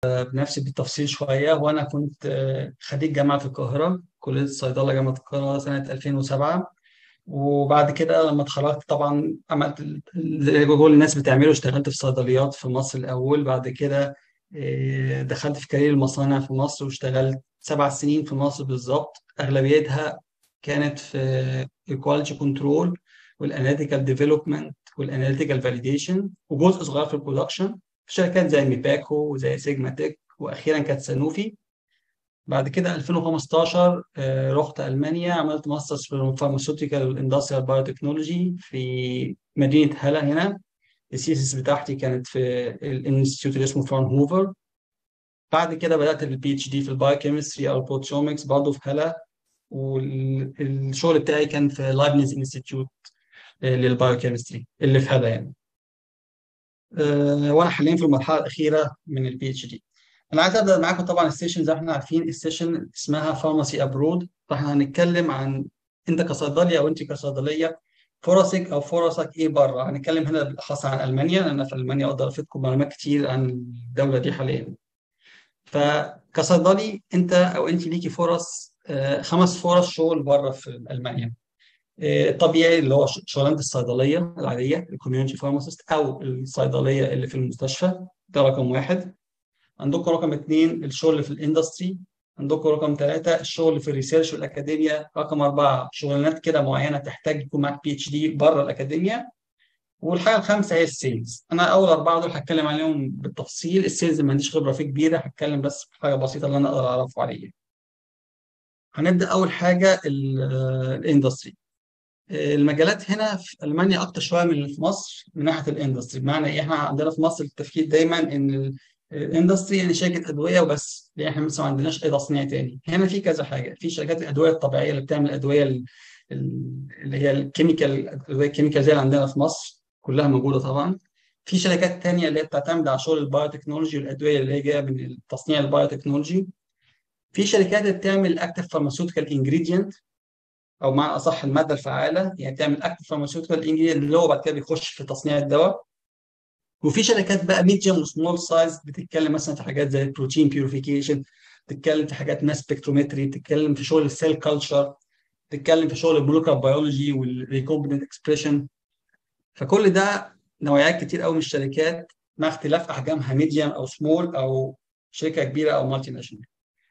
بنفسي بالتفصيل شوية وأنا كنت آه، خريج جامعة القاهرة كلية الصيدلة جامعة القاهرة سنة 2007 وبعد كده لما اتخرجت طبعا عملت ال- زي ما كل الناس بتعمله اشتغلت في صيدليات في مصر الأول بعد كده آه، دخلت في كارير المصانع في مصر واشتغلت سبع سنين في مصر بالظبط أغلبيتها كانت في الكواليتي كنترول والاناليتيكال ديفلوبمنت والاناليتيكال فاليديشن وجزء صغير في البرودكشن في شركات زي ميباكو وزي سيجما تك واخيرا كانت سانوفي بعد كده 2015 آه، رحت المانيا عملت ماسترز في فارماسيوتيكال والاندستريال بايوتكنولوجي في مدينه هالا هنا الثيسيس بتاعتي كانت في الانستيتيوت اللي اسمه فرانهوفر بعد كده بدات البي اتش دي في البايوكيمستري او البروتيومكس برضه في هالا والشغل بتاعي كان في لايبنز انستيتيوت للبايوكيمستري اللي في هالا يعني آه، وانا حاليا في المرحله الاخيره من البي اتش دي انا عايز ابدا معاكم طبعا السيشن زي ما احنا عارفين السيشن اسمها فارماسي ابرود فاحنا هنتكلم عن انت كصيدلي او انت كصيدليه فرصك او فرصك ايه بره هنتكلم هنا بالاخص عن المانيا لان انا في المانيا اقدر افيدكم معلومات كتير عن الدوله دي حاليا فكصيدلي انت او انت ليكي فرص آه، خمس فرص شغل بره في المانيا آه، الطبيعي اللي هو ش- شغلانه الصيدليه العاديه الكوميونتي فارماسيست او الصيدليه اللي في المستشفى ده رقم واحد عندكم رقم اثنين الشغل في الاندستري عندكم رقم ثلاثة الشغل في الريسيرش والأكاديميا رقم أربعة شغلانات كده معينة تحتاج يكون معاك بي اتش دي بره الأكاديميا والحاجة الخامسة هي السيلز أنا أول أربعة دول هتكلم عليهم بالتفصيل السيلز ما عنديش خبرة فيه كبيرة هتكلم بس في حاجة بسيطة اللي أنا أقدر أعرفه عليه هنبدأ أول حاجة الاندستري المجالات هنا في المانيا اكتر شويه من اللي في مصر من ناحيه الاندستري بمعنى ايه احنا عندنا في مصر التفكير دايما ان الاندستري يعني شركه ادويه وبس لان احنا لسه ما عندناش اي تصنيع تاني هنا في كذا حاجه في شركات الادويه الطبيعيه اللي بتعمل ادويه ال- ال- اللي هي الكيميكال ادويه كيميكال زي اللي عندنا في مصر كلها موجوده طبعا في شركات تانية اللي هي بتعتمد على شغل البايوتكنولوجي والادويه اللي هي جايه من تصنيع البايوتكنولوجي في شركات اللي بتعمل اكتف فارماسيوتيكال انجريدينت او معنى اصح الماده الفعاله يعني تعمل اكتف فارماسيوتيكال انجريدينت اللي هو بعد كده بيخش في تصنيع الدواء وفي شركات بقى ميديوم وسمول سايز بتتكلم مثلا في حاجات زي البروتين بيوريفيكيشن بتتكلم في حاجات ماس سبكترومتري بتتكلم في شغل السيل كلتشر بتتكلم في شغل المولكيولر بيولوجي والريكومبيننت اكسبريشن فكل ده نوعيات كتير قوي من الشركات مع اختلاف احجامها ميديوم او سمول او شركه كبيره او مالتي ناشونال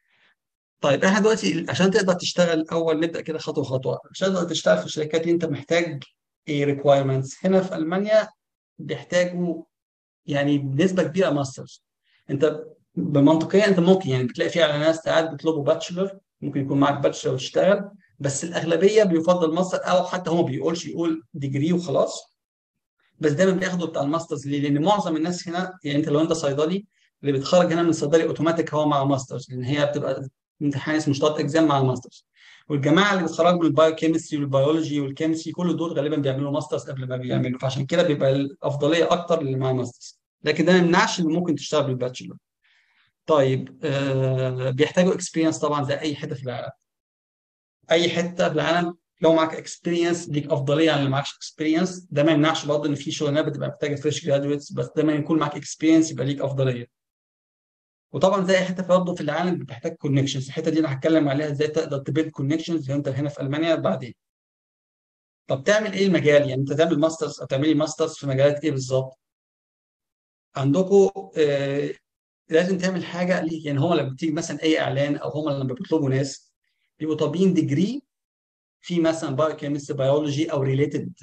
طيب احنا دلوقتي عشان تقدر تشتغل الاول نبدا كده خطوه خطوه عشان تقدر تشتغل في الشركات دي انت محتاج ايه ريكوايرمنتس هنا في المانيا بيحتاجوا يعني بنسبه كبيره ماسترز انت بمنطقيه انت ممكن يعني بتلاقي في على ناس ساعات بيطلبوا باتشلر ممكن يكون معاك باتشلر وتشتغل بس الاغلبيه بيفضل ماستر او حتى هو ما بيقولش يقول ديجري وخلاص بس دايما بياخدوا بتاع الماسترز ليه؟ لان معظم الناس هنا يعني انت لو انت صيدلي اللي بيتخرج هنا من الصيدلي اوتوماتيك هو مع ماسترز لان هي بتبقى امتحان اسمه شتات اكزام مع الماسترز والجماعه اللي بيتخرجوا من البايو كيمستري والبيولوجي والكيمستري كل دول غالبا بيعملوا ماسترز قبل ما بيعملوا فعشان كده بيبقى الافضليه اكتر اللي مع ماسترز لكن ده ما يمنعش ان ممكن تشتغل بالباتشلر طيب آه بيحتاجوا اكسبيرينس طبعا زي اي حته في العالم اي حته في العالم لو معاك اكسبيرينس ليك افضليه عن اللي معكش اكسبيرينس ده ما يمنعش برضه ان في شغلانات بتبقى محتاجه فريش جرادويتس بس دايما يكون معاك اكسبيرينس يبقى ليك افضليه وطبعا زي اي حته برضه في العالم بتحتاج كونكشنز الحته دي انا هتكلم عليها ازاي تقدر تبيلد كونكشنز لو انت هنا في المانيا بعدين طب تعمل ايه المجال يعني انت تعمل ماسترز او تعملي ماسترز في مجالات ايه بالظبط عندكم آه لازم تعمل حاجه ليه يعني هم لما بتيجي مثلا اي اعلان او هم لما بيطلبوا ناس بيبقوا طالبين ديجري في مثلا بايو كيمستري بيولوجي او ريليتد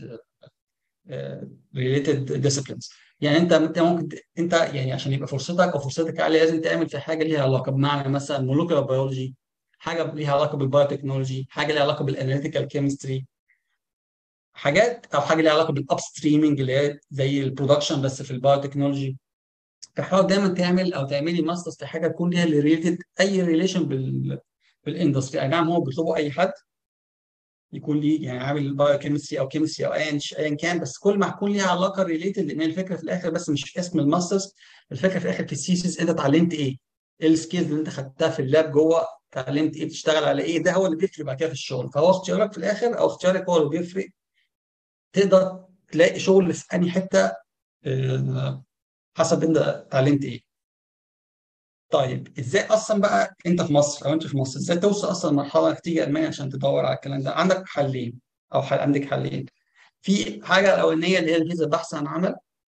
ريليتد ديسيبلينز يعني انت انت ممكن ت- انت يعني عشان يبقى فرصتك او فرصتك عاليه لازم تعمل في حاجه ليها علاقه بمعنى مثلا مولكيولر بيولوجي حاجه ليها علاقه بالبايوتكنولوجي حاجه ليها علاقه بالاناليتيكال كيمستري حاجات او حاجه ليها علاقه بالاب ستريمنج اللي هي زي البرودكشن بس في البايوتكنولوجي تحاول دايما تعمل او تعملي ماسترز في حاجه تكون ليها ريليتد اي ريليشن بال بالاندستري اي نعم هو بيطلبوا اي حد يكون ليه يعني عامل بايو كيمستري او كيمستري او ايا ايا كان بس كل ما هتكون ليها علاقه ريليتد لان الفكره في الاخر بس مش في اسم الماسترز الفكره في الاخر في السيسيس انت اتعلمت ايه؟ ايه السكيلز اللي انت خدتها في اللاب جوه اتعلمت ايه بتشتغل على ايه ده هو اللي بيفرق بعد كده في الشغل فهو اختيارك في الاخر او اختيارك هو اللي بيفرق تقدر تلاقي شغل في انهي حته آه، حسب انت اتعلمت ايه طيب ازاي اصلا بقى انت في مصر او انت في مصر ازاي توصل اصلا لمرحله انك تيجي المانيا عشان تدور على الكلام ده عندك حلين او حل عندك حلين في حاجه الاولانيه اللي هي الفيزا بحث عن عمل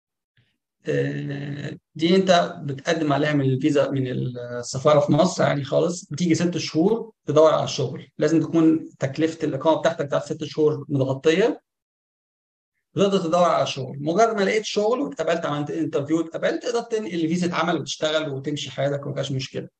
آه، دي انت بتقدم عليها من الفيزا من السفاره في مصر يعني خالص بتيجي ست شهور تدور على الشغل لازم تكون تكلفه الاقامه بتاعتك بتاعت ست شهور متغطيه تقدر تدور على شغل مجرد ما لقيت شغل واتقبلت عملت انترفيو واتقبلت تقدر تنقل الفيزا عمل وتشتغل وتمشي حياتك ومفيهاش مشكله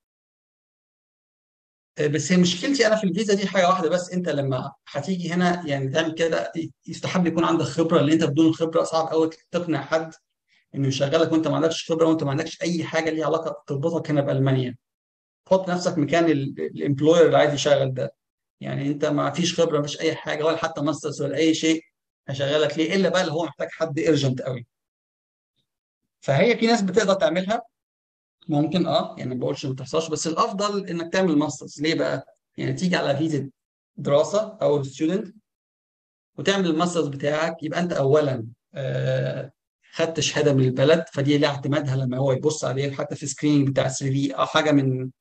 آه، بس هي مشكلتي انا في الفيزا دي حاجه واحده بس انت لما هتيجي هنا يعني تعمل كده يستحب يكون عندك خبره لان انت بدون خبره صعب قوي تقنع حد انه يشغلك وانت ما عندكش خبره وانت ما عندكش اي حاجه ليها علاقه تربطك هنا بالمانيا حط نفسك مكان الامبلوير اللي عايز يشغل ده يعني انت ما فيش خبره ما فيش اي حاجه ولا حتى ماسترز ولا اي شيء هشغلك ليه الا بقى اللي هو محتاج حد ايرجنت قوي فهي في ناس بتقدر تعملها ممكن اه يعني ما بقولش ما تحصلش بس الافضل انك تعمل ماسترز ليه بقى؟ يعني تيجي على فيزا دراسه او ستودنت وتعمل الماسترز بتاعك يبقى انت اولا آه خدت شهاده من البلد فدي لها اعتمادها لما هو يبص عليه حتى في سكريننج بتاع السي في او حاجه من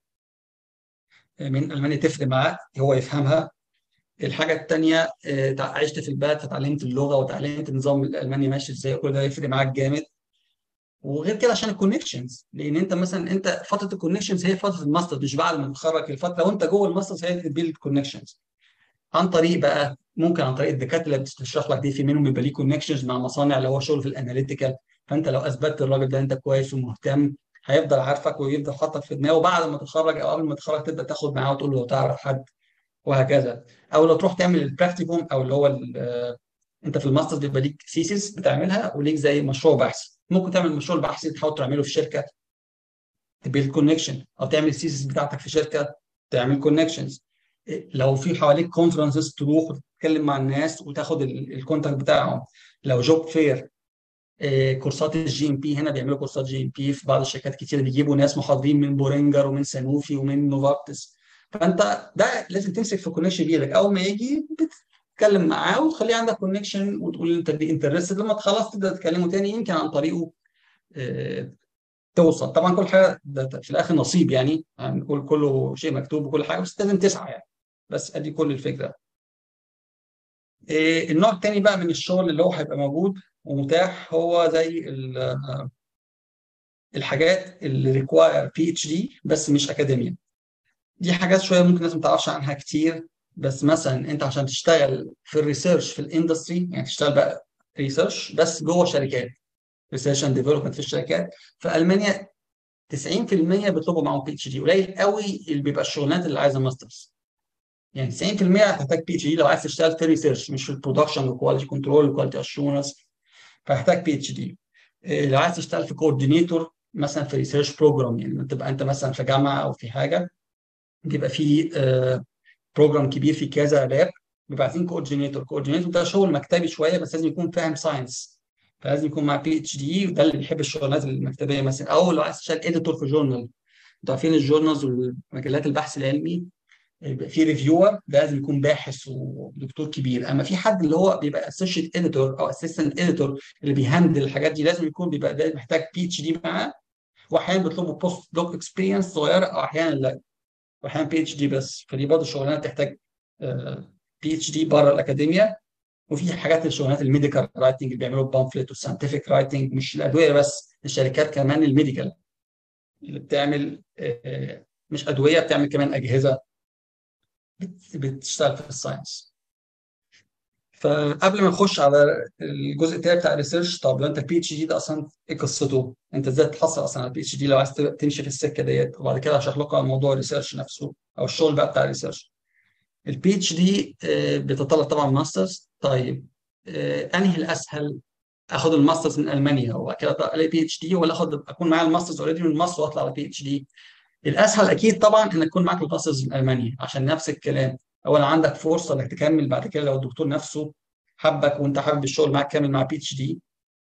من المانيا تفرق معاه هو يفهمها الحاجه الثانيه آه، عشت في البلد فتعلمت اللغه وتعلمت النظام الالماني ماشي ازاي كل ده يفرق معاك جامد وغير كده عشان الكونكشنز لان انت مثلا انت فتره الكونكشنز هي فتره الماستر مش بعد ما تتخرج الفتره وانت جوه الماستر هي تبيلد كونكشنز عن طريق بقى ممكن عن طريق الدكاتره اللي بتشرح لك دي في منهم بيبقى ليه كونكشنز مع مصانع اللي هو شغل في الاناليتيكال فانت لو اثبتت الراجل ده انت كويس ومهتم هيفضل عارفك ويفضل حاطك في دماغه بعد ما تتخرج او قبل ما تتخرج تبدا تاخد معاه وتقول له لو تعرف حد وهكذا او لو تروح تعمل البراكتيكوم او اللي هو انت في الماسترز بيبقى ليك سيسيس بتعملها وليك زي مشروع بحثي ممكن تعمل مشروع بحثي تحاول تعمله في شركه تبيلد كونكشن او تعمل السيسيس بتاعتك في شركه تعمل كونكشنز لو في حواليك كونفرنسز تروح وتتكلم مع الناس وتاخد الكونتاكت بتاعهم لو جوب فير كورسات الجي ام بي هنا بيعملوا كورسات جي ام بي في بعض الشركات كتير بيجيبوا ناس محاضرين من بورينجر ومن سانوفي ومن نوفارتس فانت ده لازم تمسك في كونكشن بايدك اول ما يجي بتتكلم معاه وتخليه عندك كونكشن وتقول انت دي انترستد لما تخلص تبدا تكلمه تاني يمكن عن طريقه آه، توصل طبعا كل حاجه في الاخر نصيب يعني نقول يعني كله شيء مكتوب وكل حاجه بس لازم تسعى يعني بس ادي كل الفكره آه، النوع الثاني بقى من الشغل اللي هو هيبقى موجود ومتاح هو زي الحاجات اللي ريكواير بي اتش دي بس مش اكاديميا دي حاجات شويه ممكن الناس ما تعرفش عنها كتير بس مثلا انت عشان تشتغل في الريسيرش في الاندستري يعني تشتغل بقى ريسيرش بس جوه شركات ريسيرش اند ديفلوبمنت في الشركات في المانيا 90% بيطلبوا معاهم بي اتش دي قليل قوي اللي بيبقى الشغلانات اللي عايزه ماسترز يعني 90% هتحتاج بي اتش دي لو عايز تشتغل في ريسيرش مش في البرودكشن وكواليتي كنترول وكواليتي اشورنس فهحتاج بي اتش دي لو عايز تشتغل في كوردينيتور مثلا في ريسيرش بروجرام يعني تبقى انت مثلا في جامعه او في حاجه بيبقى في بروجرام آه، كبير في كذا لاب بيبقى عايزين كوردينيتور كوردينيتور ده شغل مكتبي شويه بس لازم يكون فاهم ساينس فلازم يكون مع بي اتش دي وده اللي بيحب الشغلانات المكتبيه مثلا او لو عايز تشتغل اديتور في جورنال انتوا عارفين الجورنالز ومجلات البحث العلمي يبقى في ريفيور ده لازم يكون باحث ودكتور كبير اما في حد اللي هو بيبقى اسوشيت اديتور او اسيستنت اديتور اللي بيهندل الحاجات دي لازم يكون بيبقى محتاج بي اتش دي معاه واحيانا بيطلبوا بوست دوك اكسبيرينس صغيره او احيانا لا واحيانا بي اتش دي بس فدي برضه شغلانات تحتاج بي اتش دي بره الاكاديميا وفي حاجات الشغلانات الميديكال رايتنج اللي بيعملوا بامفلت والساينتفك رايتنج مش الادويه بس الشركات كمان الميديكال اللي بتعمل آه، آه، مش ادويه بتعمل كمان اجهزه بتشتغل في الساينس فقبل ما نخش على الجزء الثاني بتاع الريسيرش طب لو انت البي اتش دي ده اصلا ايه قصته؟ انت ازاي تحصل اصلا على البي اتش دي لو عايز تمشي في السكه ديت وبعد كده هشرح لكم على موضوع الريسيرش نفسه او الشغل بقى بتاع الريسيرش. البي اتش دي بتتطلب طبعا ماسترز طيب آه، انهي الاسهل اخد الماسترز من المانيا وبعد كده اطلع على بي اتش دي ولا اخد اكون معايا الماسترز اوريدي من مصر واطلع على بي اتش دي الاسهل اكيد طبعا انك تكون معاك الماسترز من المانيا عشان نفس الكلام اولا عندك فرصه انك تكمل بعد كده لو الدكتور نفسه حبك وانت حابب الشغل معاك كامل مع بي اتش دي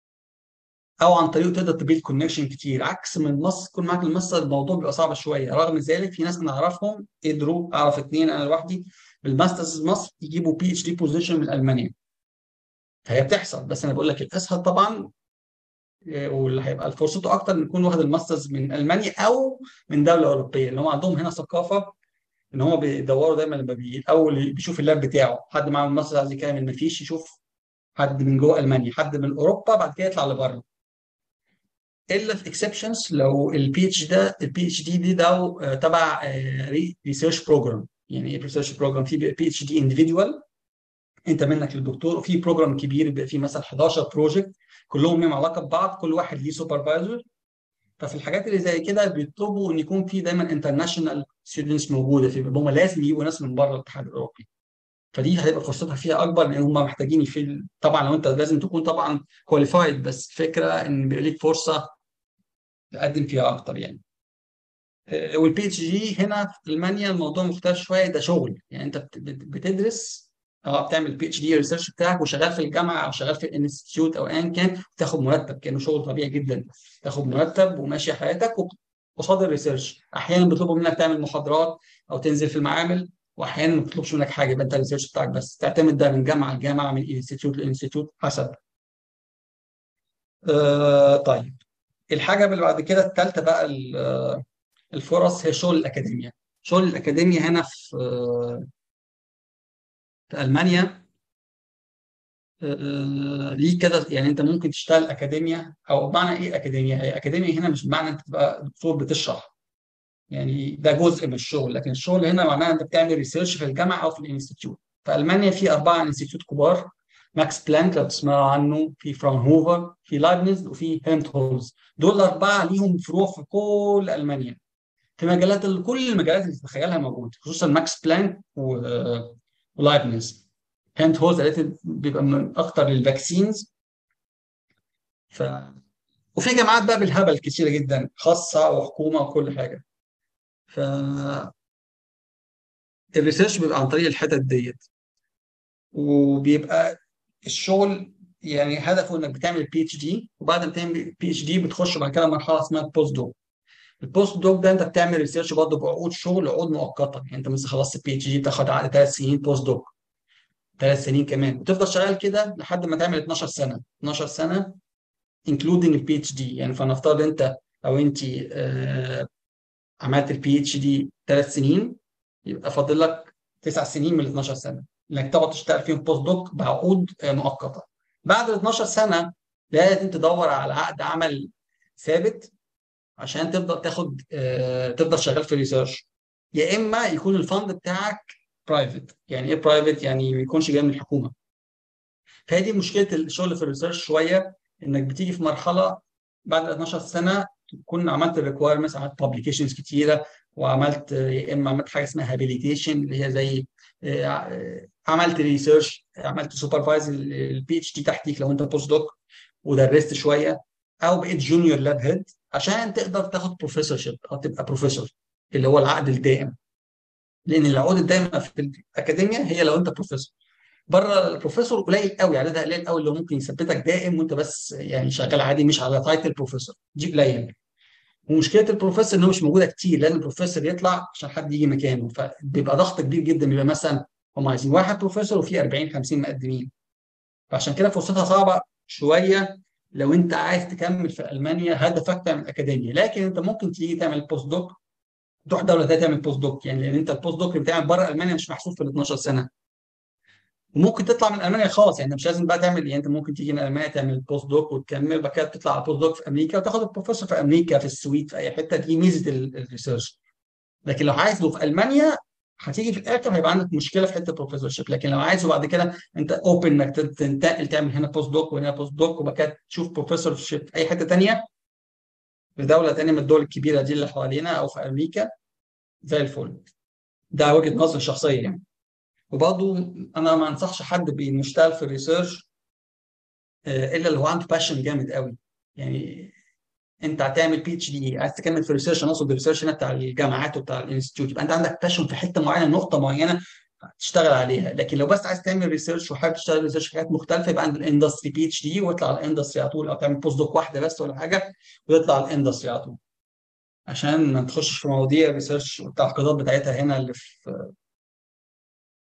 او عن طريقه تقدر تبيل كونكشن كتير عكس من مصر تكون معاك الماستر الموضوع بيبقى صعب شويه رغم ذلك في ناس انا اعرفهم قدروا اعرف اثنين انا لوحدي بالماسترز مصر يجيبوا بي اتش دي بوزيشن من المانيا فهي بتحصل بس انا بقول لك الاسهل طبعا واللي هيبقى فرصته اكتر ان يكون واخد الماسترز من المانيا او من دوله اوروبيه اللي هم عندهم هنا ثقافه ان هم بيدوروا دايما لما بي الاول بيشوف اللاب بتاعه حد معاه الماسترز عايز يكمل ما فيش يشوف حد من جوه المانيا حد من اوروبا بعد كده يطلع لبره الا في اكسبشنز لو البي اتش ده البي اتش دي دي ده تبع ريسيرش بروجرام يعني ايه ريسيرش بروجرام في بي اتش دي انديفيدوال انت منك للدكتور وفي بروجرام كبير بيبقى فيه مثلا 11 بروجكت كلهم لهم علاقه ببعض كل واحد ليه سوبرفايزر ففي الحاجات اللي زي كده بيطلبوا ان يكون في دايما انترناشونال ستودنتس موجوده في هم لازم يجيبوا ناس من بره الاتحاد الاوروبي فدي هتبقى فرصتها فيها اكبر لان هم محتاجين في طبعا لو انت لازم تكون طبعا كواليفايد بس الفكره ان بيبقى ليك فرصه تقدم فيها اكتر يعني والبي اتش جي هنا في المانيا الموضوع مختلف شويه ده شغل يعني انت بتدرس اه بتعمل بي اتش دي ريسيرش بتاعك وشغال في الجامعه او شغال في الانستتيوت او ايا كان تاخد مرتب كانه شغل طبيعي جدا تاخد مرتب وماشي حياتك قصاد الريسيرش احيانا بيطلبوا منك تعمل محاضرات او تنزل في المعامل واحيانا ما بيطلبش منك حاجه يبقى انت الريسيرش بتاعك بس تعتمد ده من جامعه لجامعه من انستتيوت لانستتيوت حسب آه طيب الحاجه اللي بعد كده الثالثه بقى الفرص هي شغل الاكاديميا شغل الاكاديميا هنا في في المانيا ليه كده يعني انت ممكن تشتغل اكاديميا او بمعنى ايه اكاديميا؟ هي اكاديميا هنا مش بمعنى انت تبقى دكتور بتشرح يعني ده جزء من الشغل لكن الشغل هنا معناه انت بتعمل ريسيرش في الجامعه او في الانستتيوت في المانيا في اربعه انستتيوت كبار ماكس بلانك لو تسمعوا عنه في فرانهوفر في لايبنز وفي هيمتهولز دول الاربعه ليهم فروع في كل المانيا في مجالات كل المجالات اللي تتخيلها موجود خصوصا ماكس بلانك ولايبنز هاند هولز التي بيبقى من اكتر للفاكسينز ف وفي جامعات بقى بالهبل كتيره جدا خاصه وحكومه وكل حاجه ف الريسيرش بيبقى عن طريق الحتت ديت وبيبقى الشغل يعني هدفه انك بتعمل بي اتش دي وبعد ما تعمل بي اتش دي بتخش بعد كده مرحله اسمها البوست دوك البوست دوك ده انت بتعمل ريسيرش برضه بعقود شغل عقود مؤقته يعني انت مثلا خلصت البي اتش دي بتاخد عقد ثلاث سنين بوست دوك ثلاث سنين كمان وتفضل شغال كده لحد ما تعمل 12 سنه 12 سنه انكلودنج البي اتش دي يعني فنفترض انت او انت آه عملت البي اتش دي ثلاث سنين يبقى فاضل لك تسع سنين من ال 12 سنه انك تقعد تشتغل فيهم بوست دوك بعقود آه مؤقته بعد ال 12 سنه لازم تدور على عقد عمل ثابت عشان تفضل تاخد آه تفضل شغال في ريسيرش يا اما يكون الفند بتاعك برايفت يعني ايه برايفت يعني ما يكونش جاي من الحكومه فهي دي مشكله الشغل في الريسيرش شويه انك بتيجي في مرحله بعد 12 سنه تكون عملت الريكوايرمنتس عملت بابليكيشنز كتيره وعملت يا اما عملت حاجه اسمها هابيليتيشن اللي هي زي عملت ريسيرش عملت سوبرفايز البي اتش دي تحتيك لو انت بوست دوك ودرست شويه او بقيت جونيور لاب هيد عشان تقدر تاخد بروفيسور شيب او تبقى بروفيسور اللي هو العقد الدائم لان العقود الدائمه في الاكاديميا هي لو انت بروفيسور بره البروفيسور قليل قوي عددها قليل قوي اللي ممكن يثبتك دائم وانت بس يعني شغال عادي مش على تايتل بروفيسور دي قليل ومشكله البروفيسور ان هو مش موجوده كتير لان البروفيسور يطلع عشان حد يجي مكانه فبيبقى ضغط كبير جدا بيبقى مثلا هم عايزين واحد بروفيسور وفي 40 50 مقدمين فعشان كده فرصتها صعبه شويه لو انت عايز تكمل في المانيا هدفك تعمل اكاديميا لكن انت ممكن تيجي تعمل بوست دوك تروح دوله ثانيه تعمل بوست دوك يعني لان انت البوست دوك اللي بتعمل بره المانيا مش محسوب في ال 12 سنه وممكن تطلع من المانيا خالص يعني مش لازم بقى تعمل يعني انت ممكن تيجي من المانيا تعمل بوست دوك وتكمل بعد كده تطلع على بوست دوك في امريكا وتاخد البروفيسور في امريكا في السويد في اي حته دي ميزه الريسيرش لكن لو عايزه في المانيا هتيجي في الاخر هيبقى عندك مشكله في حته بروفيسور شيب لكن لو عايزه بعد كده انت اوبن انك تنتقل تعمل هنا بوست دوك وهنا بوست دوك وبعد كده تشوف بروفيسور شيب في اي حته ثانيه في دوله ثانيه من الدول الكبيره دي اللي حوالينا او في امريكا زي الفل ده وجهه نظري الشخصيه يعني وبرضه انا ما انصحش حد بيشتغل في الريسيرش الا اللي هو عنده باشن جامد قوي يعني انت هتعمل بي اتش دي عايز تكمل في الريسيرش انا اقصد الريسيرش هنا بتاع الجامعات وبتاع الانستتيوت يبقى انت عندك باشن في حته معينه نقطه معينه تشتغل عليها لكن لو بس عايز تعمل ريسيرش وحابب تشتغل ريسيرش في حاجات مختلفه يبقى عند الاندستري بي اتش دي واطلع على الاندستري على طول او تعمل بوست دوك واحده بس ولا حاجه ويطلع على الاندستري على طول عشان ما تخشش في مواضيع الريسيرش والتعقيدات بتاعتها هنا اللي في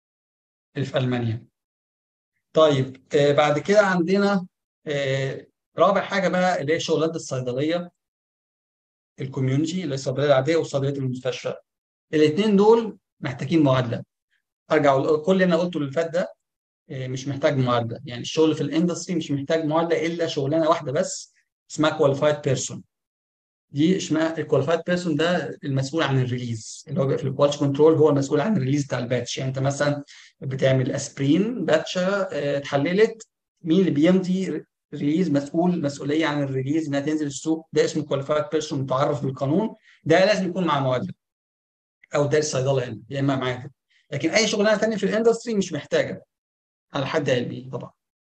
اللي في المانيا. طيب آه بعد كده عندنا آه رابع حاجه بقى اللي هي شغلانه الصيدليه الكوميونتي اللي هي الصيدليه العاديه وصيدليه المستشفى الاثنين دول محتاجين معادله ارجع كل اللي انا قلته اللي فات ده آه، مش محتاج معادله يعني الشغل في الاندستري مش محتاج معادله الا شغلانه واحده بس اسمها كواليفايد بيرسون دي اسمها الكواليفايد بيرسون ده المسؤول عن الريليز اللي هو بيبقى في الكواليتي كنترول هو المسؤول عن الريليز بتاع الباتش يعني انت مثلا بتعمل اسبرين باتشه آه، اتحللت مين اللي بيمضي ريليز مسؤول مسؤوليه عن الريليز انها تنزل السوق ده اسمه كواليفايد بيرسون متعرف بالقانون ده لازم يكون مع معادله او دارس صيدله هنا يا اما معاك لكن اي شغلانه ثانيه في الاندستري مش محتاجه على حد علمي طبعا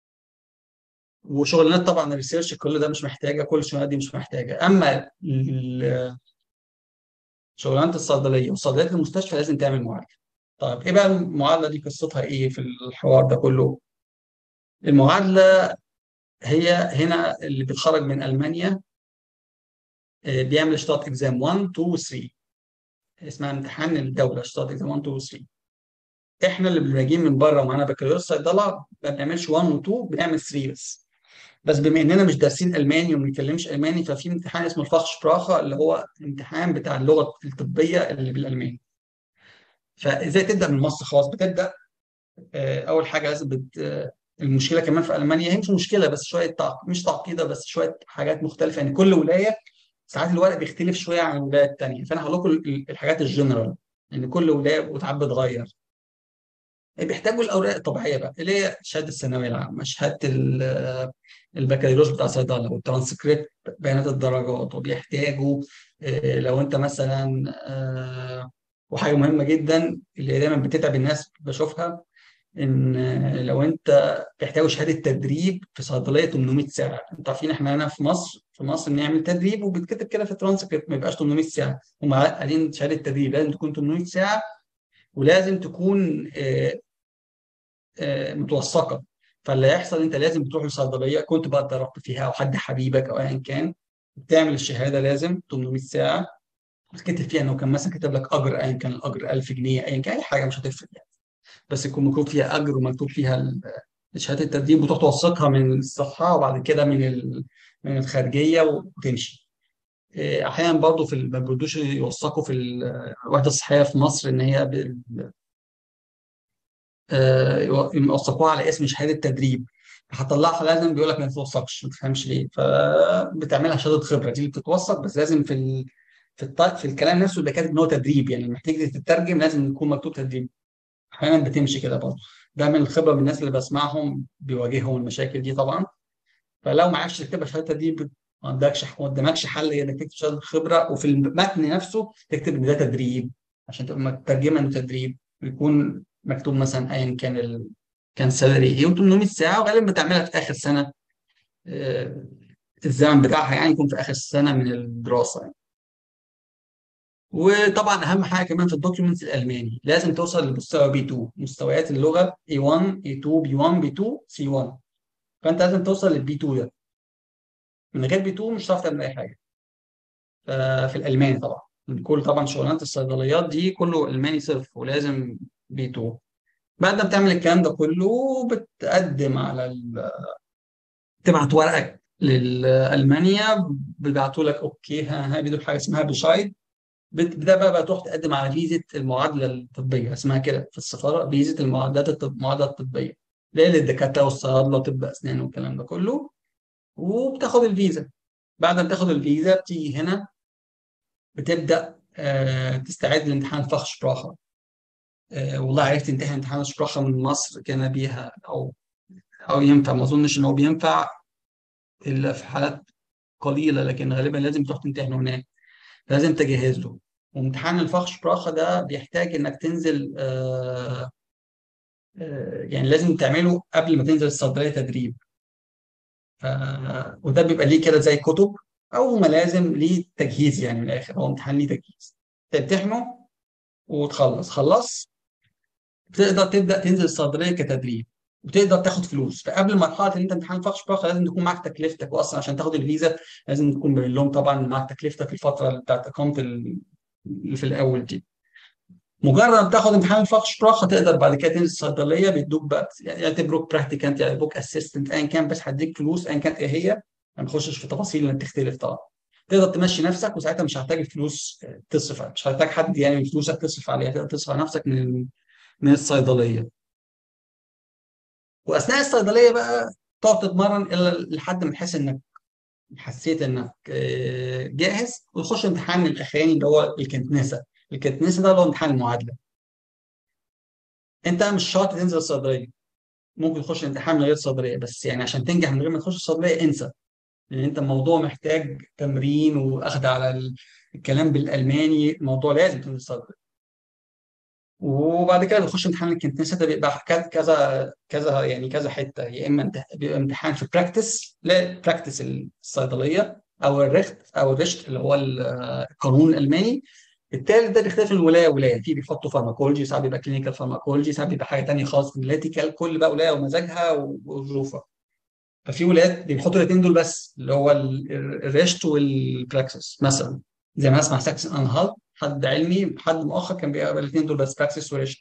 وشغلانات طبعا الريسيرش كل ده مش محتاجه كل الشغلانات دي مش محتاجه اما ال- شغلانه الصيدليه وصيدليه المستشفى لازم تعمل معادله طيب ايه بقى المعادله دي قصتها ايه في الحوار ده كله المعادله هي هنا اللي بيتخرج من المانيا آه، بيعمل اشتراط اكزام 1 2 و 3 اسمها امتحان الدوله اشتراط اكزام 1 2 و 3 احنا اللي بنجي من بره ومعانا بكالوريوس صيدله ما بنعملش 1 و 2 بنعمل 3 بس بس بما اننا مش دارسين الماني وما بنتكلمش الماني ففي امتحان اسمه الفخ شبراخه اللي هو امتحان بتاع اللغه الطبيه اللي بالالماني فازاي تبدا من مصر خلاص بتبدا آه، اول حاجه لازم بت... آه، المشكله كمان في المانيا هي مش مشكله بس شويه تعق... مش تعقيده بس شويه حاجات مختلفه يعني كل ولايه ساعات الورق بيختلف شويه عن الولايه الثانيه فانا هقول لكم ال- الحاجات الجنرال ان كل ولايه وساعات بتغير بيحتاجوا الاوراق الطبيعيه بقى اللي هي شهاده الثانويه العامه شهاده ال- البكالوريوس بتاع صيدله والترانسكريبت بيانات الدرجات وبيحتاجوا آه، لو انت مثلا آه، وحاجه مهمه جدا اللي دايما بتتعب الناس بشوفها ان آه، لو انت بيحتاجوا شهاده تدريب في صيدليه 800 ساعه انتوا عارفين احنا هنا في مصر في مصر بنعمل تدريب وبيتكتب كده في الترانسكريبت ما يبقاش 800 ساعه هم قايلين شهاده تدريب لازم تكون 800 ساعه ولازم تكون آه، آه، متوثقه فاللي هيحصل انت لازم تروح لصيدليه كنت بقى اتدربت فيها او حد حبيبك او ايا كان بتعمل الشهاده لازم 800 ساعه كاتب فيها انه كان مثلا كاتب لك اجر ايا كان الاجر 1000 جنيه ايا كان اي حاجه مش هتفرق يعني بس يكون مكتوب فيها اجر ومكتوب فيها ال- شهاده التدريب وتروح توثقها من الصفحه وبعد كده من ال- من الخارجيه وتمشي إيه، احيانا برضو في ال- ما بيردوش يوثقوا في ال- الوحده الصحيه في مصر ان هي ب- آه، يوثقوها على اسم شهاده تدريب هتطلعها لازم بيقول لك ما تتوثقش ما تفهمش ليه فبتعملها شهاده خبره دي اللي بتتوثق بس لازم في ال... في الط... في الكلام نفسه يبقى كاتب ان هو تدريب يعني لما تيجي تترجم لازم يكون مكتوب تدريب احيانا بتمشي كده برضه ده من الخبره من الناس اللي بسمعهم بيواجههم المشاكل دي طبعا فلو ما عرفتش تكتبها شهاده تدريب ما عندكش ما قدامكش حل غير انك تكتب شهاده خبره وفي المتن نفسه تكتب ان ده تدريب عشان تبقى مترجمه انه تدريب يكون مكتوب مثلا ايا كان ال... كان سالري ايه و800 ساعه وغالبا بتعملها في اخر سنه آه، الزمن بتاعها يعني يكون في اخر سنه من الدراسه يعني. وطبعا اهم حاجه كمان في الدوكيومنتس الالماني لازم توصل لمستوى بي 2 مستويات اللغه A1 A2 B1 B2 C1 فانت لازم توصل للبي 2 ده من غير بي 2 مش هتعرف تعمل اي حاجه آه، في الالماني طبعا كل طبعا شغلانه الصيدليات دي كله الماني صرف ولازم بي 2 بعد ما بتعمل الكلام ده كله بتقدم على ال... تبعت ورقك لألمانيا بيبعتوا لك اوكي ها ها بيدوا حاجه اسمها بشايد بتبدا بقى, بقى تروح تقدم على فيزا المعادله الطبيه اسمها كده في السفاره فيزا المعادلات الطب... المعادله الطبيه اللي هي للدكاتره والصيادله وطب اسنان والكلام ده كله وبتاخد الفيزا بعد ما بتاخد الفيزا بتيجي هنا بتبدا آه تستعد لامتحان فخ شبراخه آه والله عرفت تمتحن امتحان شبراخه من مصر كان بيها او او ينفع ما اظنش ان هو بينفع الا في حالات قليله لكن غالبا لازم تروح تمتحنه هناك لازم تجهز له وامتحان الفخ شبراخه ده بيحتاج انك تنزل آه آه يعني لازم تعمله قبل ما تنزل الصيدليه تدريب ف... وده بيبقى ليه كده زي كتب او ملازم ليه تجهيز يعني من الاخر هو امتحان ليه تجهيز تمتحنه وتخلص خلص تقدر تبدا تنزل الصيدليه كتدريب وتقدر تاخد فلوس فقبل مرحله ان انت امتحان فخ شباخه لازم تكون معاك تكلفتك واصلا عشان تاخد الفيزا لازم تكون باين لهم طبعا معاك تكلفتك الفتره بتاعت اقامه اللي في الاول دي مجرد ما تاخد امتحان الفخ شبراخه تقدر بعد كده تنزل الصيدليه بيدوك بقى يعتبروك براكتيكانت يعتبروك اسيستنت ايا كان بس هديك فلوس ايا كانت ايه هي ما نخشش في تفاصيل اللي بتختلف طبعا تقدر تمشي نفسك وساعتها مش هتحتاج الفلوس تصرف مش هتحتاج حد يعني من فلوسك تصرف عليها تقدر تصرف على نفسك من من الصيدليه واثناء الصيدليه بقى تقعد تتمرن الا لحد ما تحس انك حسيت انك آه، جاهز وتخش امتحان الاخراني اللي هو الكنتنسه الكنتنسه ده اللي هو امتحان المعادله انت مش شرط تنزل الصيدليه ممكن تخش الامتحان من غير صيدليه بس يعني عشان تنجح من غير ما تخش الصيدليه انسى لان انت الموضوع محتاج تمرين واخد على الكلام بالالماني الموضوع لازم تنزل الصيدليه وبعد كده بتخش امتحان الكنتنسه ده بيبقى كذا كذا يعني كذا حته يا اما بيبقى امتحان في براكتس لا براكتس الصيدليه او الريخت او الريشت اللي هو القانون الالماني التالت ده بيختلف من ولايه ولايه في بيحطوا فارماكولوجي ساعات بيبقى كلينيكال فارماكولوجي ساعات بيبقى حاجه ثانيه خالص اناليتيكال كل بقى ولايه ومزاجها وظروفها ففي ولايات بيحطوا الاثنين دول بس اللي هو الريشت والبراكسس مثلا زي ما اسمع ساكسن انهالت حد علمي حد مؤخر كان بيقرا الاثنين دول بس براكسس وريشت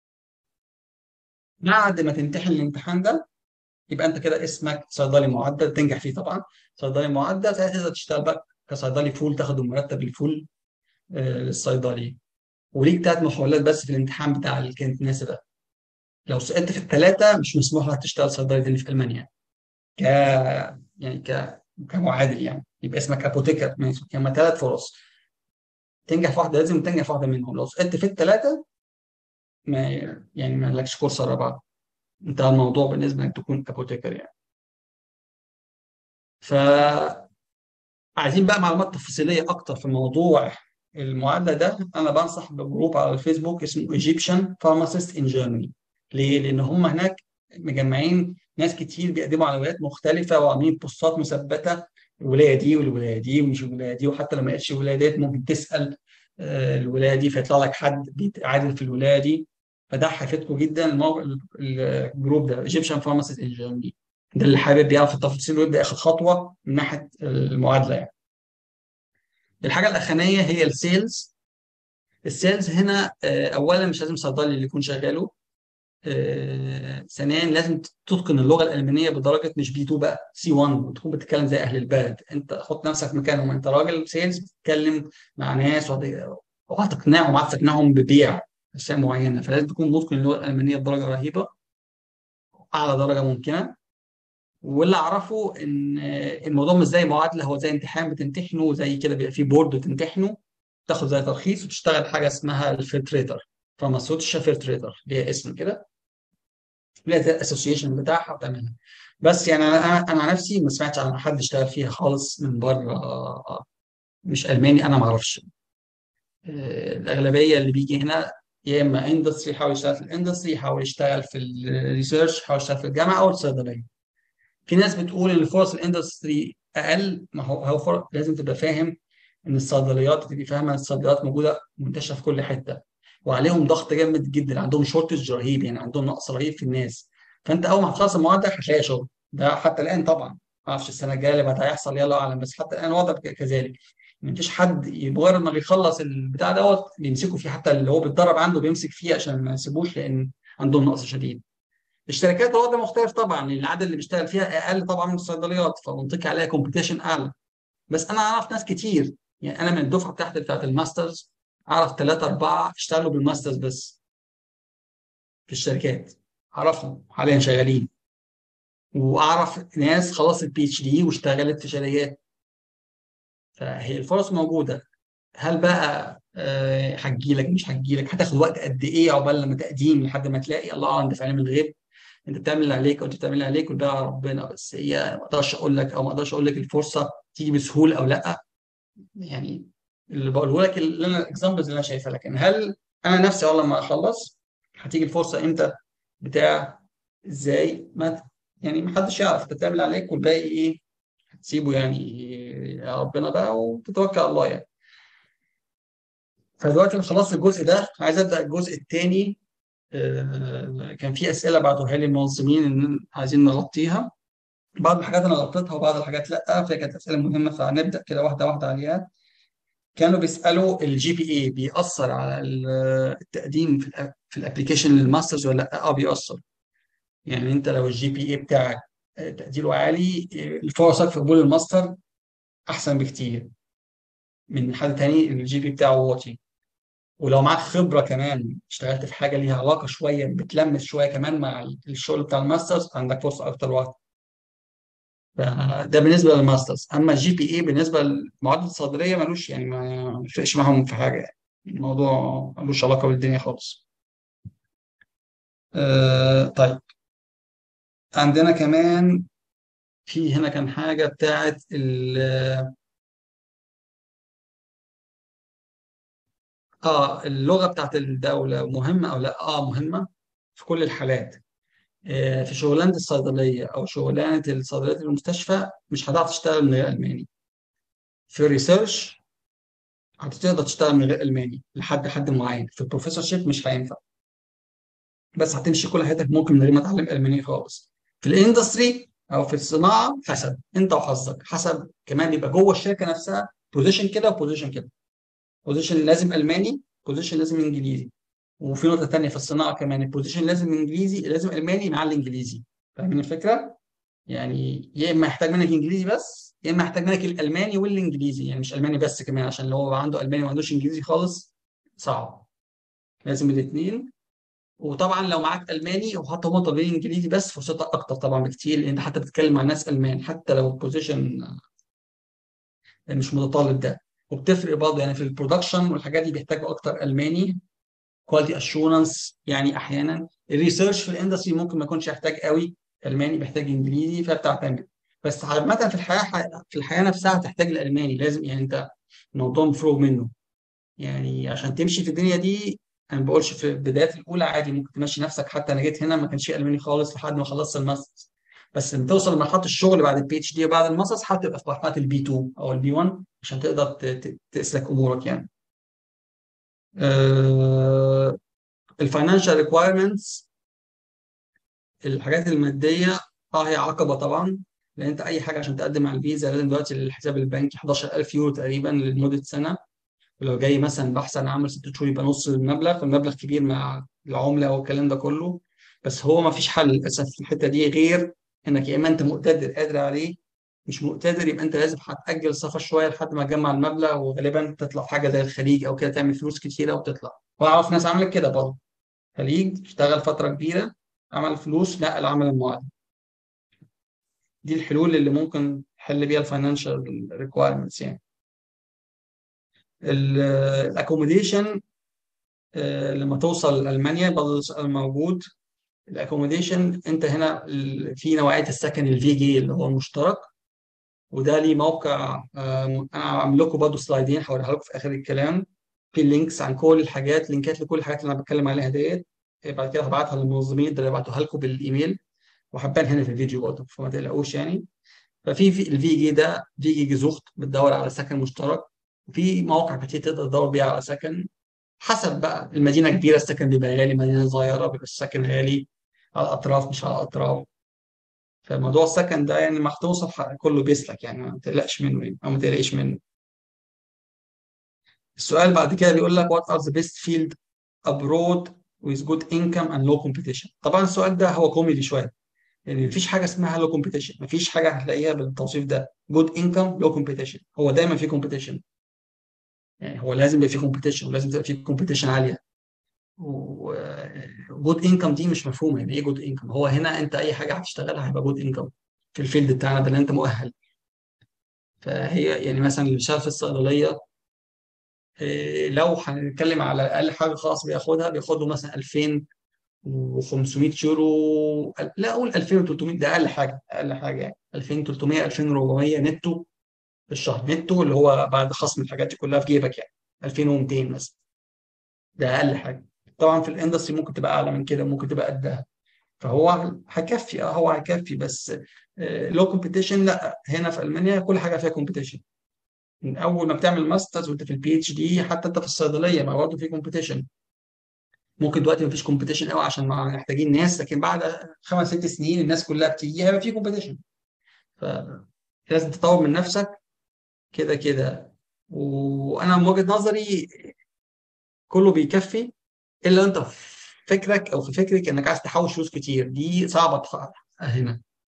بعد ما تمتحن الامتحان ده يبقى انت كده اسمك صيدلي معدل تنجح فيه طبعا صيدلي معدل ساعتها تقدر تشتغل بقى كصيدلي فول تاخد المرتب الفول آه، للصيدلي وليك ثلاث محاولات بس في الامتحان بتاع الكنت ناسي ده لو سقطت في الثلاثه مش مسموح لك تشتغل صيدلي تاني في المانيا ك يعني ك كمعادل يعني يبقى اسمك ابوتيكر ماشي هما ثلاث فرص تنجح في واحده لازم تنجح في واحده منهم لو سقطت في الثلاثه ما يعني ما لكش فرصه رابعه انتهى الموضوع بالنسبه انك تكون ابوتيكر يعني ف عايزين بقى معلومات تفصيليه اكتر في موضوع المعادله ده انا بنصح بجروب على الفيسبوك اسمه ايجيبشن فارماسيست ان جيرماني ليه؟ لان هم هناك مجمعين ناس كتير بيقدموا على ولايات مختلفه وعاملين بوستات مثبته الولايه دي والولايه دي ومش الولايه دي وحتى لو ما لقيتش الولايه ديت ممكن تسال آه، الولايه دي فيطلع لك حد بيتعادل في الولايه دي فده هيفيدكم جدا الموقع الجروب ده ايجيبشن فارماسيست ان جيرماني ده اللي حابب يعرف التفاصيل ويبدا ياخد خطوه من ناحيه المعادله يعني. الحاجه الاخرانيه هي السيلز السيلز هنا آه، اولا مش لازم صيدلي اللي يكون شغاله آه، ثانيا لازم تتقن اللغه الالمانيه بدرجه مش بي 2 بقى سي 1 وتكون بتتكلم زي اهل البلد انت حط نفسك مكانهم انت راجل سيلز بتتكلم مع ناس وهتقنعهم عايز تقنعهم ببيع اشياء معينه فلازم تكون متقن اللغه الالمانيه بدرجه رهيبه اعلى درجه ممكنه واللي اعرفه ان الموضوع مش زي معادله هو زي امتحان بتمتحنه زي كده بيبقى في بورد بتمتحنه تاخد زي ترخيص وتشتغل حاجه اسمها الفلتريتر فارماسيوتيشا فلتريتر ليها اسم كده ليها الاسوسيشن بتاعها وتعملها بس يعني انا انا عن نفسي ما سمعتش عن حد اشتغل فيها خالص من بره مش الماني انا ما اعرفش آه، الاغلبيه اللي بيجي هنا يا اما اندستري يحاول يشتغل في الاندستري يحاول يشتغل في الريسيرش يحاول يشتغل في الجامعه او الصيدليه في ناس بتقول ان فرص الاندستري اقل ما هو هو فرق لازم تبقى فاهم ان الصيدليات تبقى فاهمه ان الصيدليات موجوده منتشره في كل حته وعليهم ضغط جامد جدا عندهم شورتج رهيب يعني عندهم نقص رهيب في الناس فانت اول ما هتخلص المعادله هتلاقي شغل ده حتى الان طبعا ما اعرفش السنه الجايه اللي بعد هيحصل يلا اعلم بس حتى الان وضع كذلك ما فيش حد مجرد ما بيخلص البتاع دوت بيمسكوا فيه حتى اللي هو بيتدرب عنده بيمسك فيه عشان ما يسيبوش لان عندهم نقص شديد الشركات الوضع مختلف طبعا لان العدد اللي بيشتغل فيها اقل طبعا من الصيدليات فمنطقي عليها كومبيتيشن اعلى بس انا اعرف ناس كتير يعني انا من الدفعه بتاعت بتاعت الماسترز اعرف ثلاثه اربعه اشتغلوا بالماسترز بس في الشركات اعرفهم حاليا شغالين واعرف ناس خلصت بي اتش دي واشتغلت في شركات فهي الفرص موجوده هل بقى آه، هتجي لك مش هتجي لك هتاخد وقت قد ايه عقبال لما تقديم لحد ما تلاقي الله اعلم ده في علم الغيب انت بتعمل اللي عليك او انت بتعمل اللي عليك والباقي ربنا بس هي ما اقدرش اقول لك او ما اقدرش اقول لك الفرصه تيجي بسهوله او لا يعني اللي بقوله لك اللي انا الاكزامبلز اللي انا شايفها لكن هل انا نفسي اول لما اخلص هتيجي الفرصه امتى بتاع ازاي ما يعني ما حدش يعرف انت بتعمل عليك والباقي ايه هتسيبه يعني يا ربنا بقى وتتوكل على الله يعني فدلوقتي خلصت الجزء ده عايز ابدا الجزء الثاني آه، كان في اسئله بعتوها لي المنظمين ان عايزين نغطيها بعض الحاجات انا غطيتها وبعض الحاجات لا فهي كانت اسئله مهمه فهنبدا كده واحده واحده عليها كانوا بيسالوا الجي بي اي بيأثر على التقديم في في الابلكيشن للماسترز ولا لا؟ اه بيأثر يعني انت لو الجي بي اي بتاعك تقديره عالي فرصك في قبول الماستر احسن بكتير من حد تاني الجي بي بتاعه واطي ولو معاك خبره كمان اشتغلت في حاجه ليها علاقه شويه بتلمس شويه كمان مع الشغل بتاع الماسترز عندك فرصه اكتر وقت ده بالنسبه للماسترز اما الجي بي اي بالنسبه للمعادله الصيدليه ملوش يعني ما يفرقش معاهم في حاجه يعني الموضوع ملوش علاقه بالدنيا خالص آه طيب عندنا كمان في هنا كان حاجه بتاعت ال اه اللغه بتاعت الدوله مهمه او لا اه مهمه في كل الحالات آه في شغلانه الصيدليه او شغلانه الصيدليات المستشفى مش هتعرف تشتغل من غير الماني في الريسيرش هتقدر تشتغل من غير الماني لحد حد معين في البروفيسور شيب مش هينفع بس هتمشي كل حياتك ممكن من غير ما تتعلم الماني خالص في الاندستري او في الصناعه حسب انت وحظك حسب كمان يبقى جوه الشركه نفسها بوزيشن كده وبوزيشن كده بوزيشن لازم الماني بوزيشن لازم انجليزي وفي نقطه ثانيه في الصناعه كمان البوزيشن لازم انجليزي لازم الماني مع الانجليزي فاهمين الفكره؟ يعني يا اما يحتاج منك انجليزي بس يا اما يحتاج منك الالماني والانجليزي يعني مش الماني بس كمان عشان لو هو عنده الماني وما عندوش انجليزي خالص صعب لازم الاثنين وطبعا لو معاك الماني وحتى هم طالبين انجليزي بس فرصتها اكتر طبعا بكتير لان انت حتى بتتكلم مع ناس المان حتى لو البوزيشن مش متطلب ده وبتفرق برضه يعني في البرودكشن والحاجات دي بيحتاجوا اكتر الماني كواليتي اشورنس يعني احيانا الريسيرش في الاندستري ممكن ما يكونش يحتاج قوي الماني بيحتاج انجليزي فبتعتمد بس عامه في الحياه في الحياه نفسها هتحتاج الالماني لازم يعني انت الموضوع مفروغ منه يعني عشان تمشي في الدنيا دي انا ما بقولش في البدايات الاولى عادي ممكن تمشي نفسك حتى انا جيت هنا ما كانش الماني خالص لحد ما خلصت الماسترز بس لما توصل لمرحله الشغل بعد البي اتش دي وبعد الماسترز هتبقى في مرحله البي 2 او البي 1 عشان تقدر تسلك امورك يعني أه الفاينانشال ريكوايرمنتس الحاجات الماديه اه هي عقبه طبعا لان انت اي حاجه عشان تقدم على الفيزا لازم دلوقتي الحساب البنكي 11000 يورو تقريبا لمده سنه ولو جاي مثلا بحث عن عمل ست شهور يبقى نص المبلغ فالمبلغ كبير مع العمله والكلام ده كله بس هو ما فيش حل للاسف في الحته دي غير انك يا اما انت مقتدر قادر عليه مش مقتدر يبقى انت لازم هتاجل السفر شويه لحد ما تجمع المبلغ وغالبا تطلع في حاجه زي الخليج او كده تعمل فلوس كتيره وتطلع واعرف ناس عملت كده برضه خليج اشتغل فتره كبيره عمل فلوس نقل عمل المعادله دي الحلول اللي ممكن تحل بيها الفاينانشال ريكوايرمنتس يعني الاكوموديشن لما توصل المانيا برضه السؤال موجود الاكوموديشن انت هنا في نوعيه السكن الفي جي اللي هو المشترك وده ليه موقع انا عامل لكم برضه سلايدين هوريها لكم في اخر الكلام في لينكس عن كل الحاجات لينكات لكل الحاجات اللي انا بتكلم عليها ديت بعد كده هبعتها للمنظمين ده هبعتها لكم بالايميل وهبان هنا في الفيديو برضه فما تقلقوش يعني ففي في الفي جي ده في جي جزوخت بتدور على سكن مشترك وفي مواقع كتير تقدر تدور بيها على سكن حسب بقى المدينه كبيره السكن بيبقى غالي مدينه صغيره بيبقى السكن غالي على الاطراف مش على الاطراف فموضوع السكن ده يعني ما هتوصل كله بيسلك يعني ما تقلقش منه يعني او ما تقلقش منه السؤال بعد كده بيقول لك what are the best field abroad with good income and low competition طبعا السؤال ده هو كوميدي شويه يعني مفيش حاجه اسمها low competition مفيش حاجه هتلاقيها بالتوصيف ده good income low competition هو دايما في competition يعني هو لازم يبقى في كومبيتيشن ولازم تبقى في كومبيتيشن عاليه وجود انكم دي مش مفهومه يعني ايه جود انكم هو هنا انت اي حاجه هتشتغلها هيبقى جود انكم في الفيلد بتاعنا ده اللي انت مؤهل فهي يعني مثلا اللي بيشتغل في الصيدليه لو هنتكلم على اقل حاجه خاص بياخدها بياخد له مثلا 2500 يورو لا اقول 2300 ده اقل حاجه اقل حاجه يعني 2300 2400 نتو في الشهر نتو اللي هو بعد خصم الحاجات دي كلها في جيبك يعني 2200 مثلا ده اقل حاجه طبعا في الاندستري ممكن تبقى اعلى من كده ممكن تبقى قدها فهو هيكفي اه هو هيكفي بس لو كومبيتيشن لا هنا في المانيا كل حاجه فيها كومبيتيشن من اول ما بتعمل ماسترز وانت في البي اتش دي حتى انت في الصيدليه ما برضه في كومبيتيشن ممكن دلوقتي ما فيش كومبيتيشن قوي عشان محتاجين ناس لكن بعد خمس ست سنين الناس كلها بتيجي هيبقى في كومبيتيشن فلازم تطور من نفسك كده كده وانا من وجهه نظري كله بيكفي الا انت في فكرك او في فكرك انك عايز تحوش فلوس كتير دي صعبه تحققها هنا